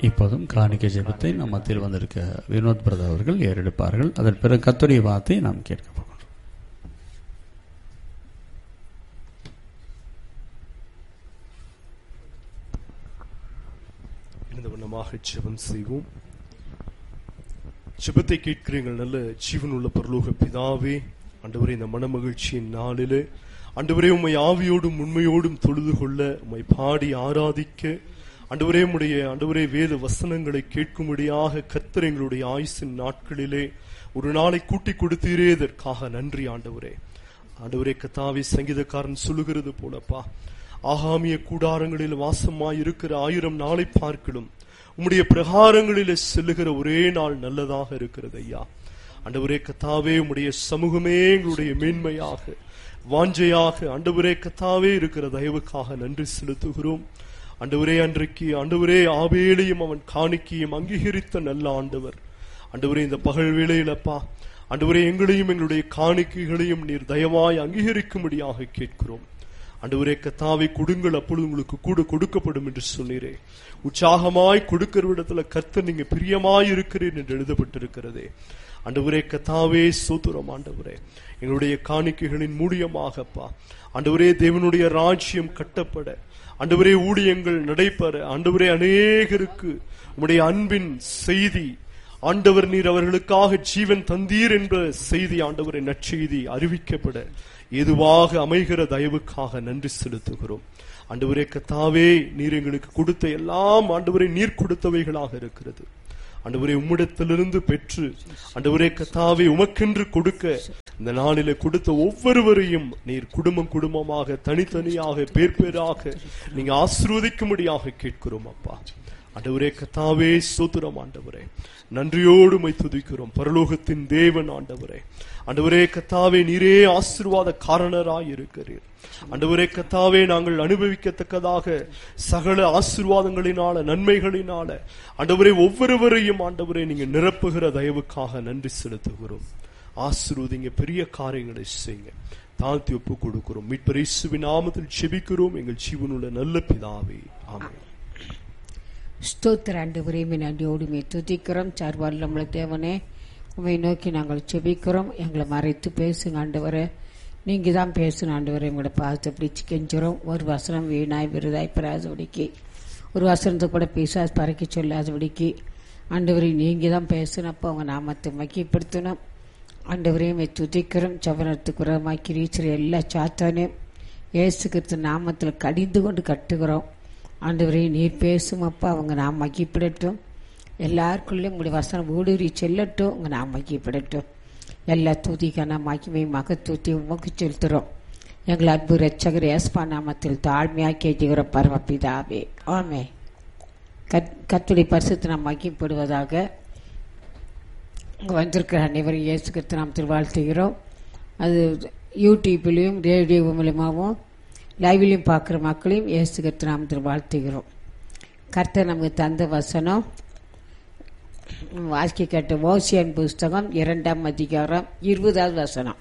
இப்போதும் காணிக்கை ஜெபத்தை நம் மத்தியில் வந்திருக்க வினோத் பிரதா அவர்கள் ஏறெடுப்பார்கள் அதன் பிறகு கத்துடைய வார்த்தை நாம் கேட்க போகிறோம் இந்த வண்ணமாக ஜெபம் செய்வோம் ஜெபத்தை கேட்கிறீங்கள் நல்ல ஜீவனுள்ள பரலோக பிதாவே ஆண்டவரே இந்த மனமகிழ்ச்சியின் நாளிலே ஆண்டவரே உம்மை ஆவியோடும் உண்மையோடும் தொழுது கொள்ள உம்மை பாடி ஆராதிக்க ஆண்டவரே உம்முடைய ஆண்டவரே வேத வசனங்களை கேட்கும்படியாக கர்த்தர் எங்களுடைய ஆயுசின் நாட்களிலே ஒரு நாளை கூட்டி கொடுத்தீரே இதற்காக நன்றி ஆண்டவரே ஆண்டவரே கத்தாவி சங்கீதக்காரன் சொல்லுகிறது போலப்பா ஆகாமிய கூடாரங்களில் வாசமாய் இருக்கிற ஆயிரம் நாளை பார்க்கலும் உம்முடைய பிரகாரங்களிலே செல்லுகிற ஒரே நாள் நல்லதாக இருக்கிறது ஐயா ஆண்டவரே கத்தாவே உம்முடைய சமூகமே எங்களுடைய மேன்மையாக வாஞ்சையாக ஆண்டவரே கத்தாவே இருக்கிற தயவுக்காக நன்றி செலுத்துகிறோம் ஆண்டவரே அன்றைக்கு ஆண்டவரே ஆவேலையும் அவன் காணிக்கையும் அங்கீகரித்த நல்ல ஆண்டவர் ஆண்டவரே இந்த பகல் வேளையிலப்பா ஆண்டவரே எங்களையும் எங்களுடைய காணிக்கைகளையும் நீர் தயவாய் அங்கீகரிக்கும்படியாக கேட்கிறோம் ஆண்டவரே கத்தாவை கொடுங்கள் அப்பொழுது உங்களுக்கு கூட கொடுக்கப்படும் என்று சொன்னீரே உற்சாகமாய் கொடுக்கிற இடத்துல கர்த்தர் நீங்க பிரியமாய் இருக்கிறேன் என்று எழுதப்பட்டிருக்கிறதே ஆண்டவரே கத்தாவே சோத்துரம் ஆண்டவரே எங்களுடைய காணிக்கைகளின் மூலியமாகப்பா ஆண்டவரே தேவனுடைய ராஜ்யம் கட்டப்பட ஆண்டவரே ஊழியங்கள் நடைபெற ஆண்டவரே அநேகருக்கு உம்முடைய அன்பின் செய்தி ஆண்டவர் நீர் அவர்களுக்காக ஜீவன் தந்தீர் என்ற செய்தி ஆண்டவரை நற்செய்தி அறிவிக்கப்பட ஏதுவாக அமைகிற தயவுக்காக நன்றி செலுத்துகிறோம் ஆண்டவரே கத்தாவே நீர் எங்களுக்கு கொடுத்த எல்லாம் ஆண்டவரை நீர் கொடுத்தவைகளாக இருக்கிறது ஆண்டவரே உம்மிடத்திலிருந்து பெற்று ஆண்டவரே கத்தாவே உமக்கென்று கொடுக்க இந்த நாளிலே கொடுத்த ஒவ்வொருவரையும் நீர் குடும்பம் குடும்பமாக தனித்தனியாக பேர் பேராக நீங்க ஆசிர்வதிக்கும்படியாக கேட்கிறோம் அப்பா ஆண்டவரே கத்தாவே சோத்துரம் ஆண்டவரே நன்றியோடு மை துதிக்கிறோம் பரலோகத்தின் தேவன் ஆண்டவரே ஆண்டவரே கத்தாவே நீரே ஆசீர்வாத காரணராய் இருக்கிறீர் ஆண்டவரே கத்தாவே நாங்கள் அனுபவிக்கத்தக்கதாக சகல ஆசீர்வாதங்களினால நன்மைகளினால ஆண்டவரே ஒவ்வொருவரையும் ஆண்டவரே நீங்க நிரப்புகிற தயவுக்காக நன்றி செலுத்துகிறோம் ஆசீர்வதிங்க பெரிய காரியங்களை செய்யுங்க தாழ்த்தி ஒப்பு கொடுக்கிறோம் மீட்பரேசுவின் நாமத்தில் செபிக்கிறோம் எங்கள் ஜீவனுள்ள நல்ல பிதாவே ஆமென் ஸ்தோத்திர ஆண்டவரே உம்மை நன்றியோடு மே துதிக்கிறோம் சர்வல்லமுள்ள தேவனே உண்மை நோக்கி நாங்கள் செபிக்கிறோம் எங்களை மறைத்து பேசுங்க ஆண்டவரே நீங்க தான் பேசணும் ஆண்டவரே எங்களோட பாதத்தை பிடிச்சு கெஞ்சுறோம் ஒரு வசனம் வீணாய் விருதாய் பெறாதபடிக்கு ஒரு வசனத்தை கூட பேச பறக்க சொல்லாதபடிக்கு ஆண்டவரே நீங்க தான் பேசணும் அப்போ அவங்க நாமத்தை மக்கிப்படுத்தணும் ஆண்டவரே மே துதிக்கிறோம் சவனத்துக்கு உரமாக்கி ரீச்சர் எல்லா சாத்தானையும் இயேசு கிறிஸ்து நாமத்தில் கடிந்து கொண்டு கட்டுகிறோம் ஆண்டவரே நீர் பேசும் அப்பா அவங்க நாம் மகிப்பிடட்டும் எல்லாருக்குள்ளேயும் உங்களுடைய வசனம் ஊடுருவி செல்லட்டும் உங்க நாம் மகிப்பிடட்டும் எல்லா தூதிக்கான மகிமை மகத்தூத்தி உமக்கு செலுத்துகிறோம் எங்கள் அன்பு ரட்சகர் ஏஸ்பா நாமத்தில் தாழ்மையாக கேட்டுகிற பரமபிதாவே ஆமே கத் கத்துடைய பரிசுத்து நாம் மகிப்படுவதாக இங்கே வந்திருக்கிற அனைவரும் இயேசு கிறிஸ்து நாம் திருவாழ்த்துகிறோம் அது யூடியூப்லேயும் ரேடியோ மூலியமாகவும் லைவ்லையும் பார்க்குற மக்களையும் இயேசு கிறிஸ்து நாம் திருவாழ்த்துகிறோம் கர்த்தர் நமக்கு தந்த வசனம் வாசிக்க கேட்ட ஓசியன் புஸ்தகம் இரண்டாம் அதிகாரம் இருபதாவது வசனம்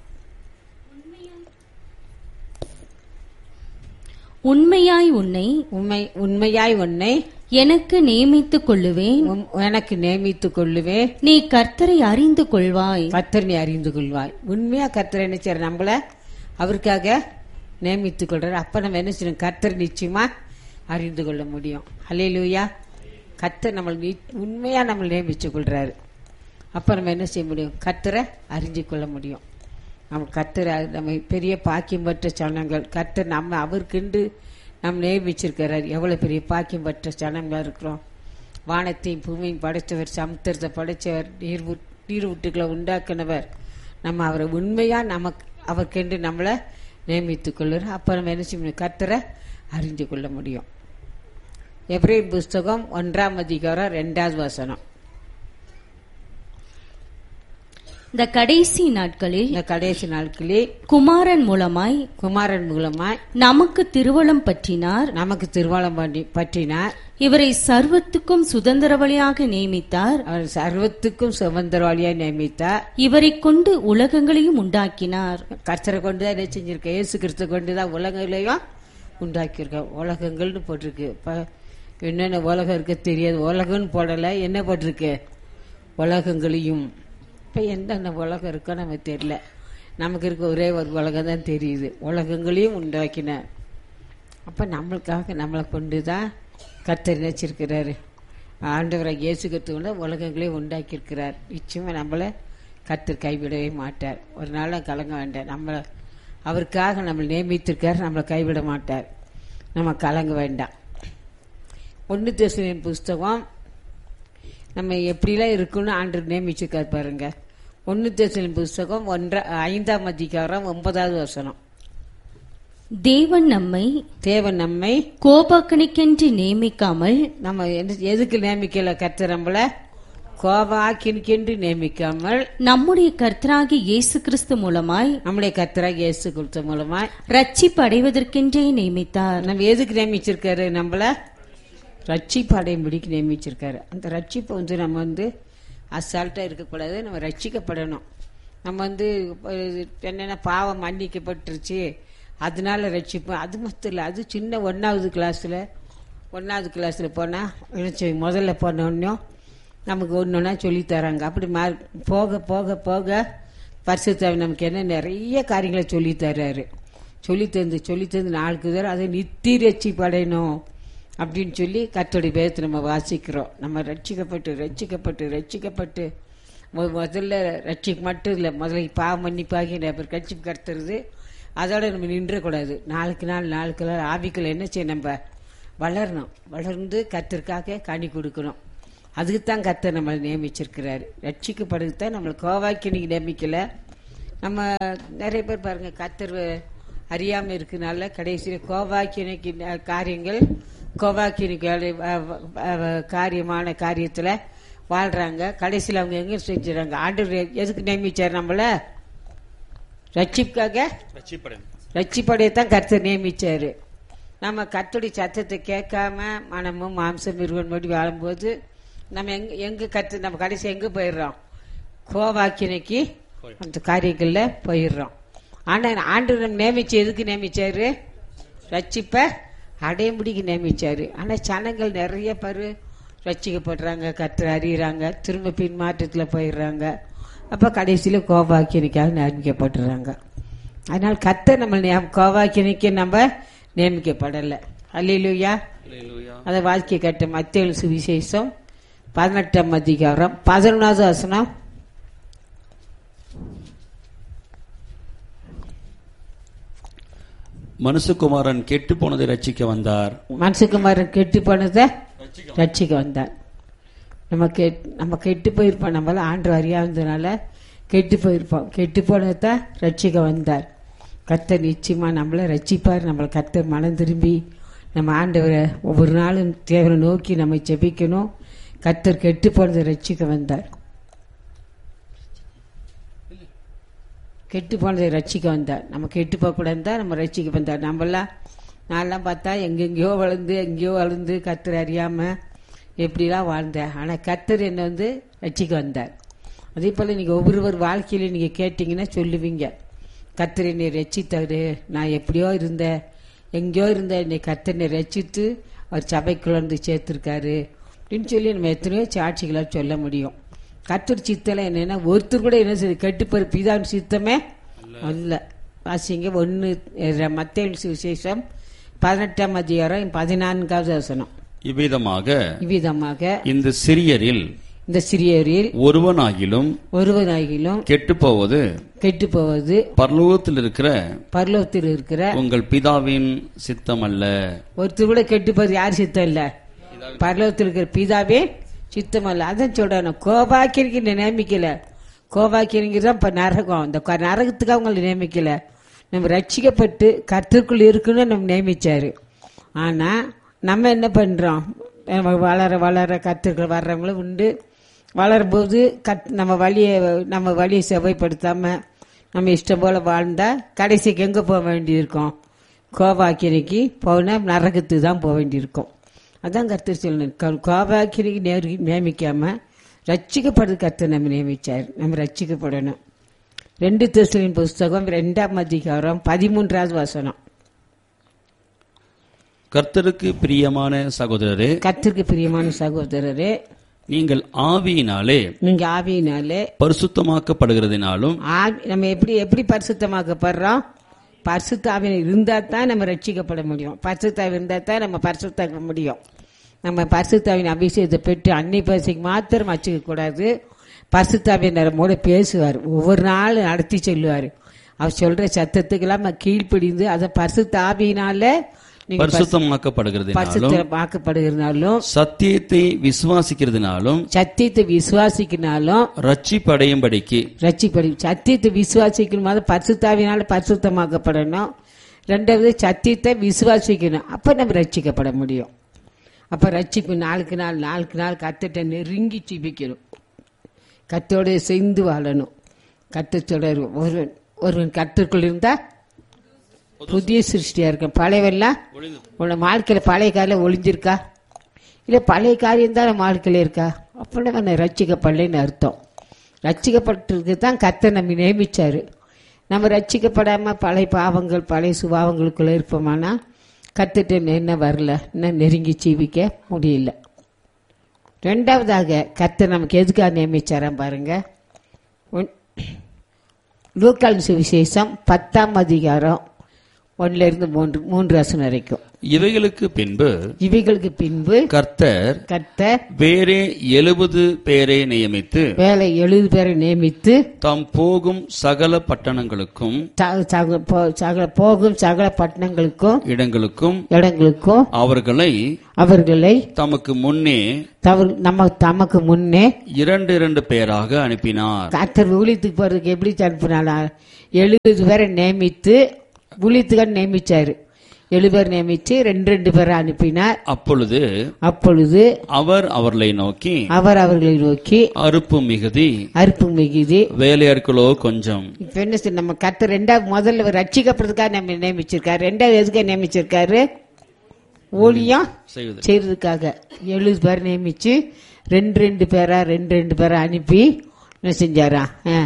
உண்மையாய் உன்னை உண்மை உண்மையாய் உன்னை எனக்கு நியமித்துக் கொள்ளுவேன் உம்- எனக்கு நியமித்துக் கொள்ளுவே நீ கர்த்தரை அறிந்து கொள்வாய் கர்த்தர் நீ அறிந்து கொள்வாய் உண்மையா கர்த்தர் என்ன செய்யற நம்மள அவருக்காக நியமித்துக் கொள்றாரு அப்ப நம்ம என்ன செய்யணும் கர்த்தர் நிச்சயமா அறிந்து கொள்ள முடியும் ஹalleluya கர்த்தர் நம்ம உண்மையா நம்ம நியமித்துக் கொள்றாரு அப்ப நம்ம என்ன செய்ய முடியும் கர்த்தரை அறிஞ்சு கொள்ள முடியும் நம்ம கர்த்தர் நம்ம பெரிய பாக்கியம் பெற்ற சனங்கள் கர்த்தர் நம்ம அவருக்கென்று நம்ம நியமிச்சிருக்கிறார் எவ்வளவு பெரிய பாக்கியம் பெற்ற சனங்களா இருக்கிறோம் வானத்தையும் பூமியும் படைத்தவர் சமுத்திரத்தை படைத்தவர் நீர் நீர்வூட்டுகளை உண்டாக்குனவர் நம்ம அவரை உண்மையா நமக்கு அவருக்கென்று நம்மளை நியமித்துக் கொள்ளுற அப்ப நம்ம என்ன செய்ய முடியும் கர்த்தரை அறிந்து கொள்ள முடியும் எப்ரே புஸ்தகம் ஒன்றாம் அதிகாரம் ரெண்டாவது வசனம் இந்த கடைசி நாட்களில் இந்த கடைசி நாட்களே குமாரன் மூலமாய் குமாரன் மூலமாய் நமக்கு திருவளம் பற்றினார் நமக்கு திருவாளம் பண்ணி பற்றினார் இவரை சர்வத்துக்கும் சுதந்திரவழியாக நியமித்தார் அவர் சர்வத்துக்கும் சுதந்திரவாளியாய் நியமித்தார் இவரை கொண்டு உலகங்களையும் உண்டாக்கினார் கர்த்தரை கொண்டு தான் என்ன செஞ்சிருக்க இயேசு கிறிஸ்து கொண்டு தான் உலகங்களையும் உண்டாக்கியிருக்க உலகங்கள்னு போட்டிருக்கு இப்போ என்னென்ன உலகம் இருக்க தெரியாது உலகம்னு போடலை என்ன போட்டிருக்கு உலகங்களையும் இப்போ எந்தெந்த உலகம் இருக்கோ நமக்கு தெரியல நமக்கு இருக்க ஒரே ஒரு உலகம் தான் தெரியுது உலகங்களையும் உண்டாக்கினார் அப்போ நம்மளுக்காக நம்மளை கொண்டு தான் கர்த்தர் நினைச்சிருக்கிறாரு ஆண்டவராக இயேசு கற்றுக்கொண்டு உலகங்களையும் உண்டாக்கியிருக்கிறார் நிச்சயமாக நம்மளை கர்த்தர் கைவிடவே மாட்டார் ஒரு நாளும் கலங்க வேண்டாம் நம்மளை அவருக்காக நம்மளை நியமித்திருக்கார் நம்மளை கைவிட மாட்டார் நம்ம கலங்க வேண்டாம் ஒன்று தேசனின் புஸ்தகம் நம்ம எப்படிலாம் இருக்குன்னு ஆண்டு நியமிச்சிருக்கார் பாருங்க ஒன்று தேசனின் புஸ்தகம் ஒன்ற ஐந்தாம் அதிகாரம் ஒன்பதாவது வசனம் தேவன் நம்மை தேவன் நம்மை கோபாக்கணிக்கென்று நியமிக்காமல் நம்ம எந்த- எதுக்கு நியமிக்கல கர்த்தர் நம்மள கோபாக்கின்கென்று நியமிக்காமல் நம்முடைய கர்த்தராகிய இயேசு கிறிஸ்து மூலமாய் நம்முடைய கர்த்தராக இயேசு கொடுத்த மூலமா ரட்சிப்பு அடைவதற்கென்றே நியமித்தார் நம்ம எதுக்கு நியமிச்சிருக்காரு நம்மள ரட்சிப்பு அடையும்படிக்கு நியமிச்சிருக்காரு அந்த ரட்சிப்பை வந்து நம்ம வந்து அசால்ட்டா இருக்கக்கூடாது நம்ம ரட்சிக்கப்படணும் நம்ம வந்து அஹ், என்னென்ன பாவம் மன்னிக்கப்பட்டுருச்சு அதனால ரட்சிப்பு அது மட்டும் இல்லை அது சின்ன ஒன்றாவது கிளாஸில் ஒன்றாவது கிளாஸில் போனால் இணைச்சி முதல்ல போனோடனையும் நமக்கு ஒன்று ஒன்றா சொல்லித் தராங்க அப்படி மா போக போக போக பரிசுத்தாவி நமக்கு என்ன நிறைய காரியங்களை சொல்லித் தர்றாரு சொல்லி தந்து சொல்லி தந்து நாளுக்கு தர அதை நித்தி ரட்சிப்படையணும் அப்படின்னு சொல்லி கத்தோடைய பேரத்தை நம்ம வாசிக்கிறோம் நம்ம ரட்சிக்கப்பட்டு ரட்சிக்கப்பட்டு ரட்சிக்கப்பட்டு மு- முதல்ல ரட்சிக்க மட்டும் இல்லை முதல்ல பாவ மன்னிப்பாகி அப்புறம் கட்சி கத்துறது அதோட நம்ம நின்றக்கூடாது நாளுக்கு நாள் நாளுக்கு நாள் ஆவிக்குள்ள என்ன செய்ய நம்ம வளரணும் வளர்ந்து கத்திற்காக கனி கொடுக்கணும் அதுக்கு தான் கத்தர் நம்மளை நியமிச்சிருக்கிறாரு ரட்சிக்கப்படுறதுக்கு தான் நம்மளை கோவாக்கி நீங்க நியமிக்கல நம்ம நிறைய பேர் பாருங்க கத்தர் அறியாம இருக்கனால கடைசியில் கோவாக்கினைக்கு காரியங்கள் கோவாக்கினைக்கு காரியமான காரியத்துல வாழ்றாங்க கடைசியில் அவங்க எங்க செஞ்சுறாங்க ஆண்டு எதுக்கு நியமிச்சார் நம்மள ரட்சிப்புக்காக ரட்சிப்படையத்தான் கர்த்தர் நியமிச்சாரு நம்ம கர்த்தருடைய சத்தத்தை கேட்காம மனமும் மாம்சம் மிருகன் மடி வாழும்போது நம்ம எங்க எங்க கத்து நம்ம கடைசி எங்க போயிடுறோம் கோவாக்கினைக்கு அந்த காரியங்கள்ல போயிடுறோம் ஆனா ஆண்டு நம்ம நியமிச்சு எதுக்கு நியமிச்சாரு ரட்சிப்ப அடையமுடிக்கு நியமிச்சாரு ஆனா ஜனங்கள் நிறைய பேர் ரட்சிக்கப்படுறாங்க கர்த்தர் அறியறாங்க திரும்ப பின்மாற்றத்துல போயிடுறாங்க அப்ப கடைசியில கோபாக்கியனுக்காக நியமிக்கப்பட்டுறாங்க அதனால் கர்த்தர் நம்ம நியம்- கோபாக்கியனுக்கு நம்ம நியமிக்கப்படலை அல்லையிலுயா அதை வாழ்க்கை கட்ட மத்திய சுவிசேஷம் பதினெட்டாம் அதிகாரம் பதினொன்றாவது வசனம் மனுஷகுமாரன் கெட்டு போனதை ரட்சிக்க வந்தார் மனசுக்குமாரன் கெட்டு போனதை ரட்சிக்க வந்தார் நம்ம கெ நம்ம கெட்டு போயிருப்போம் நம்மள ஆண்டு அறியாததுனால கெட்டு போயிருப்போம் கெட்டு போனதை தான் ரட்சிக்க வந்தார் கர்த்தர் நிச்சயமா நம்மளை ரட்சிப்பார் நம்மளை கர்த்தர் மனம் திரும்பி நம்ம ஆண்டவரை ஒவ்வொரு நாளும் தேவனை நோக்கி நம்ம ஜெபிக்கணும் கர்த்தர் கெட்டு போனதை ரட்சிக்க வந்தார் கெட்டு போனதை ரட்சிக்க வந்தார் நம்ம கெட்டு போகக்கூடாது தான் நம்ம ரட்சிக்க வந்தார் நம்மளாம் நான்லாம் பார்த்தா எங்கெங்கேயோ வளர்ந்து எங்கேயோ வளர்ந்து கர்த்தர் அறியாம எப்படிலாம் வாழ்ந்தேன் ஆனால் கர்த்தர் என்னை வந்து ரட்சிக்க வந்தார் அதே போல் நீங்கள் ஒவ்வொருவர் வாழ்க்கையில நீங்கள் கேட்டிங்கன்னா சொல்லுவீங்க கர்த்தர் என்னை ரட்சித்தாரு நான் எப்படியோ இருந்தேன் எங்கேயோ இருந்தேன் என்னை கர்த்தர் என்னை ரட்சித்து அவர் சபைக்குள்ள வந்து சேர்த்துருக்காரு அப்படின்னு சொல்லி நம்ம எத்தனையோ சாட்சிகளாக சொல்ல முடியும் கர்த்தர் சித்தல என்னன்னா ஒருத்தர் கூட என்ன செய்யுது கெட்டுப்போற பிதான் சித்தமே அல்ல வாசிங்க ஒன்று மத்திய விசேஷம் பதினெட்டாம் அதிகாரம் பதினான்காவது வசனம் இவ்விதமாக இவ்விதமாக இந்த சிறியரில் இந்த சிறியரில் ஒருவனாகிலும் ஒருவனாகிலும் கெட்டுப் போவது கெட்டு போவது பரலோகத்தில் இருக்கிற பரலோகத்தில் இருக்கிற உங்கள் பிதாவின் சித்தம் அல்ல ஒருத்தர் கூட கெட்டு போவது யார் சித்தம் இல்ல பரலோகத்தில் இருக்கிற பிதாவே சித்தம் அல்ல அதான் சொல்றேன் கோபாக்கியனுக்கு நியமிக்கல கோபாக்கியனுக்கு தான் இப்ப நரகம் அந்த க- நரகத்துக்கு அவங்களை நியமிக்கல நம்ம ரட்சிக்கப்பட்டு கர்த்தருக்குள் இருக்குன்னு நம்ம நியமிச்சாரு ஆனா நம்ம என்ன பண்றோம் நம்ம வளர வளர கத்திற்குள் வர்றவங்களும் உண்டு வளரும்போது கத் நம்ம வழியை நம்ம வழியை செவ்வாய்ப்படுத்தாம நம்ம இஷ்டம் போல வாழ்ந்தா கடைசிக்கு எங்க போக வேண்டியிருக்கோம் கோபாக்கிரிக்கு போனா நரகத்துக்கு தான் போக வேண்டியிருக்கும் அதான் கர்த்தர் சொல்லணும் கோபாக்கிரிக்கு நேரு நியமிக்காம ரட்சிக்கப்படுறது கர்த்தர் நம்ம நியமிச்சார் நம்ம ரட்சிக்கப்படணும் ரெண்டு திருசலின் புஸ்தகம் ரெண்டாம் அதிகாரம் பதிமூன்றாவது வசனம் கர்த்தருக்கு பிரியமான சகோதரரே கத்திற்கு பிரியமான சகோதரரே நீங்கள் ஆவியினாலே நீங்க ஆவியினாலே பரிசுத்தமாக்கப்படுகிறதினாலும் ஆவி நம்ம எப்படி எப்படி பரிசுத்தமாக்கப்படுறோம் பரிசுத்தாவின் இருந்தா தான் நம்ம ரட்சிக்கப்பட முடியும் பரிசுத்தாவி இருந்தா தான் நம்ம பரிசுத்தாக்க முடியும் நம்ம பரிசுத்தாவின் அபிஷேகத்தை பெற்று அன்னை பரிசுக்கு மாத்திரம் வச்சுக்க கூடாது பரிசுத்தாவின் நம்மோட பேசுவார் ஒவ்வொரு நாள் நடத்தி சொல்லுவார் அவர் சொல்ற சத்தத்துக்கெல்லாம் நம்ம கீழ்ப்பிடிந்து அதை பரிசுத்தாவினால நீங்க பரிசுத்தமாக்கப்படுகிறதினாலும் பரிசுத்தமாக்கப்படுகிறனாலும் சத்தியத்தை விசுவாசிக்கிறதுனாலும் சத்தியத்தை விசுவாசிக்கினாலும் ரட்சிப்படையும்படிக்கு ரட்சிப்படி சத்தியத்தை விசுவாசிக்கணும் போது பரிசுத்தாவினால பரிசுத்தமாக்கப்படணும் ரெண்டாவது சத்தியத்தை விசுவாசிக்கணும் அப்ப நம்ம ரட்சிக்கப்பட முடியும் அப்ப ரட்சிப்பு நாளுக்கு நாள் நாளுக்கு நாள் கத்திட்ட நெருங்கி ஜீவிக்கணும் கத்தோட சேர்ந்து வாழணும் கத்த தொடர் ஒருவன் ஒருவன் கத்திற்குள் இருந்தா புதிய சிருஷ்டியா இருக்கும் பழையவெல்லாம் உன் வாழ்க்கையில பழைய காலம் ஒளிஞ்சிருக்கா இல்ல பழைய காரியம் தான் நம்ம வாழ்க்கையில இருக்கா அப்படி நம்ம ரட்சிக்கப்படலைன்னு அர்த்தம் ரட்சிக்கப்பட்டிருக்கு தான் கத்தை நம்ம நியமிச்சாரு நம்ம ரட்சிக்கப்படாம பழைய பாவங்கள் பழைய சுபாவங்களுக்குள்ள இருப்போமானா கத்துட்டு என்ன வரல இன்னும் நெருங்கி ஜீவிக்க முடியல ரெண்டாவதாக கத்தை நமக்கு எதுக்காக நியமிச்சாராம் பாருங்க ஒன்- லூக்கால் சுவிசேஷம் பத்தாம் அதிகாரம் ஒன்னுல இருந்து மூன்று மூன்று வசனம் வரைக்கும் இவைகளுக்கு பின்பு இவைகளுக்கு பின்பு கர்த்தர் கர்த்தர் வேறே எழுபது பேரை நியமித்து வேலை எழுபது பேரை நியமித்து தாம் போகும் சகல பட்டணங்களுக்கும் சக- சக- போ- சகல போகும் சகல பட்டணங்களுக்கும் இடங்களுக்கும் இடங்களுக்கும் அவர்களை அவர்களை தமக்கு முன்னே தவறு நம்ம தமக்கு முன்னே இரண்டு இரண்டு பேராக அனுப்பினார் கர்த்தர் ஊழியத்துக்கு போறதுக்கு எப்படி அனுப்பினாலா எழுபது பேரை நியமித்து ஊழியத்துக்காக நியமிச்சாரு எழுபது பேர் நியமிச்சு ரெண்டு ரெண்டு பேரை அனுப்பினார் அப்பொழுது அப்பொழுது அவர் அவர்களை நோக்கி அவர் அவர்களை நோக்கி அறுப்பு மிகுதி அறுப்பு மிகுதி வேலையாட்களோ கொஞ்சம் இப்ப என்ன செய்ய நம்ம கர்த்தர் ரெண்டாவது முதல்ல ரட்சிக்கப்படுறதுக்காக நம்ம நியமிச்சிருக்காரு ரெண்டாவது எதுக்காக நியமிச்சிருக்காரு ஊழியம் செய்வது செய்யறதுக்காக எழுபது பேர் நியமிச்சு ரெண்டு ரெண்டு பேரா ரெண்டு ரெண்டு பேரா அனுப்பி என்ன செஞ்சாரா ஆ.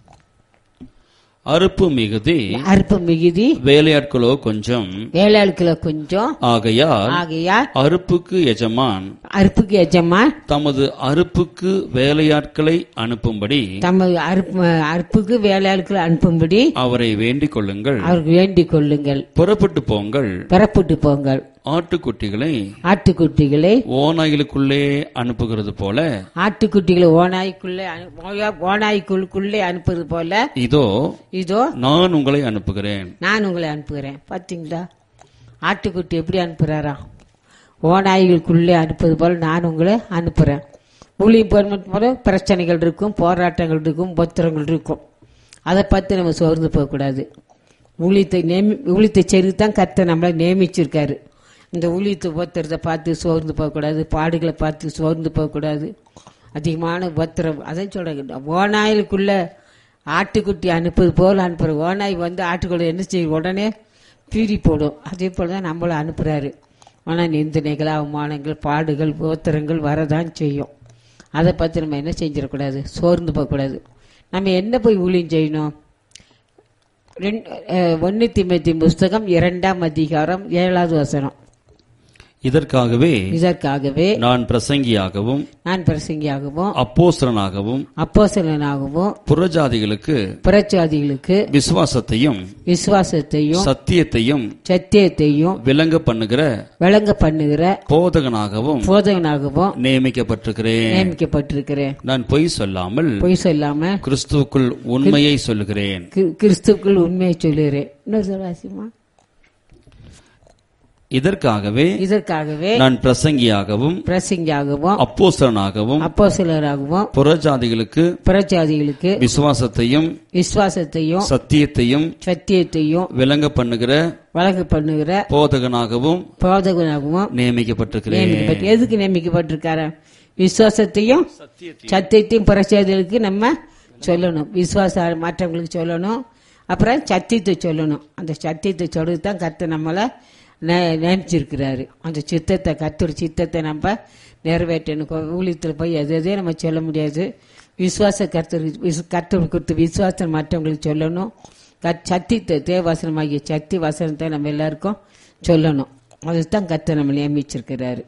அறுப்பு மிகுதி அறுப்பு மிகுதி வேலையாட்களோ கொஞ்சம் வேளாளுக்குள்ள கொஞ்சம் ஆகையால் ஆகையால் அறுப்புக்கு எஜமான் அறுப்புக்கு எஜமா தமது அறுப்புக்கு வேலையாட்களை அனுப்பும்படி தம அறுப்பு அறுப்புக்கு வேலையாளுக்குள்ள அனுப்பும்படி அவரை வேண்டிக் கொள்ளுங்கள் அவருக்கு வேண்டிக் கொள்ளுங்கள் புறப்பட்டு போங்கள் பெறப்பட்டு போங்கள் ஆட்டுக்குட்டிகளை ஆட்டுக்குட்டிகளை ஓநாய்களுக்குள்ளே அனுப்புகிறது போல ஆட்டுக்குட்டிகளை ஓநாய்க்குள்ளே அனு- ஓயா- ஓநாய்க்குள்ளுக்குள்ளே அனுப்புறது போல இதோ இதோ நான் உங்களை அனுப்புகிறேன் நான் உங்களை அனுப்புகிறேன் பாத்தீங்களா ஆட்டுக்குட்டி எப்படி அனுப்புறாராம் ஓநாய்களுக்குள்ளே அனுப்புறது போல நான் உங்களை அனுப்புறேன் ஊழியம் போன போல பிரச்சனைகள் இருக்கும் போராட்டங்கள் இருக்கும் உபத்திரங்கள் இருக்கும் அதை பார்த்து நம்ம சோர்ந்து போகக்கூடாது ஊழியத்தை நேமி ஊழியத்தை செய்து தான் கத்தை நம்மளை நியமிச்சிருக்காரு இந்த ஊழியத்தை உபத்திரத்தை பார்த்து சோர்ந்து போகக்கூடாது பாடுகளை பார்த்து சோர்ந்து போகக்கூடாது அதிகமான உபத்திரம் அதான் சொல்றாங்க ஓநாய்களுக்குள்ள ஆட்டுக்குட்டி அனுப்புறது போல அனுப்புற ஓநாய் வந்து ஆட்டுக்குள்ள என்ன செய்யும் உடனே பீறி போடும் அதே போல தான் நம்மளை அனுப்புறாரு ஆனால் நிந்தனைகள் அவமானங்கள் பாடுகள் உபத்திரங்கள் வரதான் செய்யும் அதை பார்த்து நம்ம என்ன செஞ்சிடக்கூடாது சோர்ந்து போகக்கூடாது நம்ம என்ன போய் ஊழியம் செய்யணும் ஒன்னு திமுத்தி புஸ்தகம் இரண்டாம் அதிகாரம் ஏழாவது வசனம் இதற்காகவே இதற்காகவே நான் பிரசங்கியாகவும் நான் பிரசங்கியாகவும் அப்போஸ்தலனாகவும் அப்போசலனாகவும் புறஜாதிகளுக்கு புறச்சாதிகளுக்கு விசுவாசத்தையும் விசுவாசத்தையும் சத்தியத்தையும் சத்தியத்தையும் விளங்க பண்ணுகிற விளங்க பண்ணுகிற போதகனாகவும் போதகனாகவும் நியமிக்கப்பட்டிருக்கிறேன் நியமிக்கப்பட்டிருக்கிறேன் நான் பொய் சொல்லாமல் பொய் சொல்லாம கிறிஸ்துவுக்குள் உண்மையை சொல்லுகிறேன் கி- கிறிஸ்துவுக்குள் உண்மையை சொல்லுகிறேன் இன்னொரு சொல்ல வாசிமா இதற்காகவே இதற்காகவே நான் பிரசங்கியாகவும் பிரசங்கியாகவும் அப்போஸ்தலனாகவும் அப்போசலராகவும் புறஜாதிகளுக்கு புறச்சாதிகளுக்கு விசுவாசத்தையும் விசுவாசத்தையும் சத்தியத்தையும் சத்தியத்தையும் விளங்க பண்ணுகிற வழக்கு பண்ணுகிற போதகனாகவும் போதகனாகவும் நியமிக்கப்பட்டிருக்கிறேன் நியமிக்கப்பட்டு எதுக்கு நியமிக்கப்பட்டிருக்காரு விசுவாசத்தையும் சத்தியத்தையும் புறச்சாதிகளுக்கு நம்ம சொல்லணும் விசுவாச மற்றவங்களுக்கு சொல்லணும் அப்புறம் சத்தியத்தை சொல்லணும் அந்த சத்தியத்தை சொல்றது தான் கர்த்தர் நம்மளை நெ- நியமிச்சிருக்கிறாரு அந்த சித்தத்தை கத்தோட சித்தத்தை நம்ம நிறைவேற்றணும் கோ- ஊழியத்தில் போய் எது எதையும் நம்ம சொல்ல முடியாது விசுவாச கர்த்தர் விசு- கர்த்தர் கொடுத்த விசுவாசம் மற்றவங்களுக்கு சொல்லணும் கத்- சத்தியத்தை தேவவசனமாகிய சத்தி வசனத்தை நம்ம எல்லாருக்கும் சொல்லணும் அதுதான் கத்த நம்ம நியமிச்சிருக்கிறாரு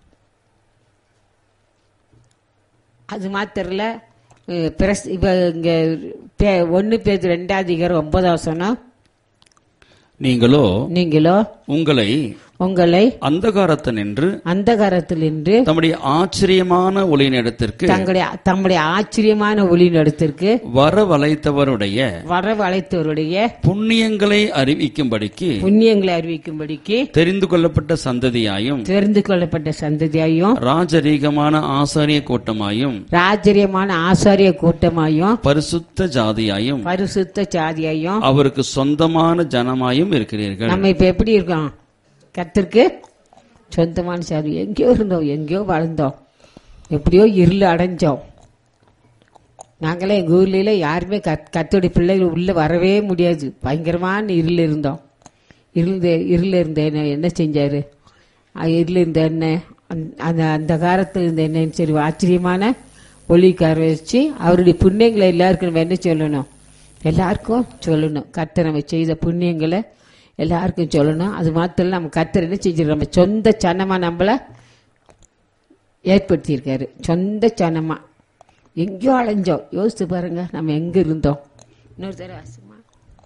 அது மாத்திரல அஹ், பிரஸ் இப்ப இங்க பே- ஒண்ணு பேர் ரெண்டாவது அதிகாரம் ஒன்பதாம் சொன்னா நீங்களோ நீங்களோ உங்களை உங்களை அந்தகாரத்து நின்று அந்தகாரத்தில் நின்று தம்முடைய ஆச்சரியமான ஒளியினிடத்திற்கு தங்களுடைய தம்முடைய ஆச்சரியமான ஒளி நடத்திற்கு வரவழைத்தவருடைய வரவழைத்தவருடைய புண்ணியங்களை அறிவிக்கும்படிக்கு புண்ணியங்களை அறிவிக்கும்படிக்கு தெரிந்து கொள்ளப்பட்ட சந்ததியாயும் தெரிந்து கொள்ளப்பட்ட சந்ததியாயும் ராஜரீகமான ஆசாரிய கூட்டமாயும் ராஜரியமான ஆசாரிய கூட்டமாயும் பரிசுத்த ஜாதியாயும் பரிசுத்த சாதியாயும் அவருக்கு சொந்தமான ஜனமாயும் இருக்கிறீர்கள் நம்ம இப்ப எப்படி இருக்கோம் கத்திற்கு சொந்தமான சாதி எங்கேயோ இருந்தோம் எங்கேயோ வளர்ந்தோம் எப்படியோ இருள் அடைஞ்சோம் நாங்களே எங்க ஊர்ல யாருமே கத் கத்தோடைய பிள்ளைகள் உள்ள வரவே முடியாது பயங்கரமான இருள் இருந்தோம் இருந்த இருள் இருந்த என்ன என்ன செஞ்சாரு அஹ் இருள் இருந்த என்ன அந்த- அந்த அந்த காலத்தில் இருந்த என்ன சரி ஆச்சரியமான ஒளிக்கார வச்சு அவருடைய புண்ணியங்களை எல்லாருக்கும் நம்ம என்ன சொல்லணும் எல்லாருக்கும் சொல்லணும் கர்த்தர் நம்ம செய்த புண்ணியங்களை எல்லாருக்கும் சொல்லணும் அது மாத்திரம் நம்ம கர்த்தர் என்ன செஞ்சிருக்கோம் நம்ம சொந்த சனமா நம்மள ஏற்படுத்தியிருக்காரு சொந்த சனமா எங்கேயோ அலைஞ்சோம் யோசித்து பாருங்க நம்ம எங்க இருந்தோம் இன்னொரு தடவை வாசிம்மா.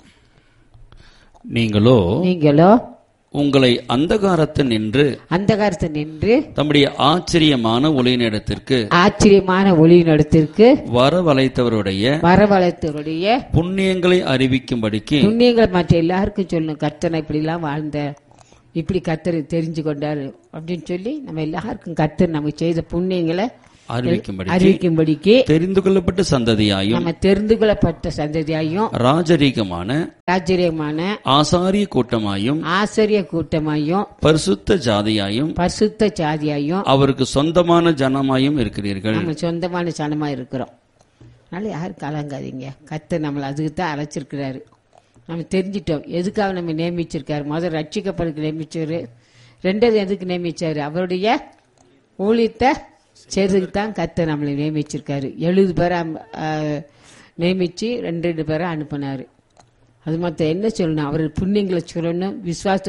நீங்களோ நீங்களோ உங்களை அந்தகாரத்து நின்று அந்த காலத்தை நின்று தம்முடைய ஆச்சரியமான ஒளியினிடத்திற்கு ஆச்சரியமான ஒளி நடத்திற்கு வரவழைத்தவருடைய வரவழைத்தவருடைய புண்ணியங்களை அறிவிக்கும்படிக்கு புண்ணியங்கள் மற்ற எல்லாருக்கும் சொல்லணும் கர்த்தனை இப்படிலாம் வாழ்ந்த இப்படி கர்த்தர் தெரிஞ்சு கொண்டாரு அப்படின்னு சொல்லி நம்ம எல்லாருக்கும் கர்த்தர் நமக்கு செய்த புண்ணியங்களை அறிவிக்கும்படிக்கு அறிவிக்கும்படிக்கு தெரிந்து கொள்ளப்பட்ட சந்ததியாயும் நம்ம தெரிந்து கொள்ளப்பட்ட சந்ததியாயும் ராஜரீகமான ராஜரியமான ஆசாரிய கூட்டமாயும் ஆசிரிய கூட்டமாயும் பரிசுத்த ஜாதியாயும் பரிசுத்த சாதியாயும் அவருக்கு சொந்தமான ஜனமாயும் இருக்கிறீர்கள் நம்ம சொந்தமான சனமா இருக்கிறோம் அதனால யாரும் கலங்காதீங்க கர்த்தர் நம்மளை அதுக்கு தான் அழைச்சிருக்கிறாரு நம்ம தெரிஞ்சிட்டோம் எதுக்காக நம்ம நியமிச்சிருக்காரு முதல் ரட்சிக்கப்படுக்கு நியமிச்சாரு ரெண்டாவது எதுக்கு நியமிச்சாரு அவருடைய ஊழியத்தை செய்றதுக்கு தான் கர்த்தர் நம்மளை நியமிச்சிருக்காரு எழுபது பேரை அம்- ஆ, நியமிச்சு ரெண்டு ரெண்டு பேரை அனுப்புனாரு அது மொத்தம் என்ன சொல்லணும் அவர் புண்ணியங்களை சொல்லணும் விசுவாச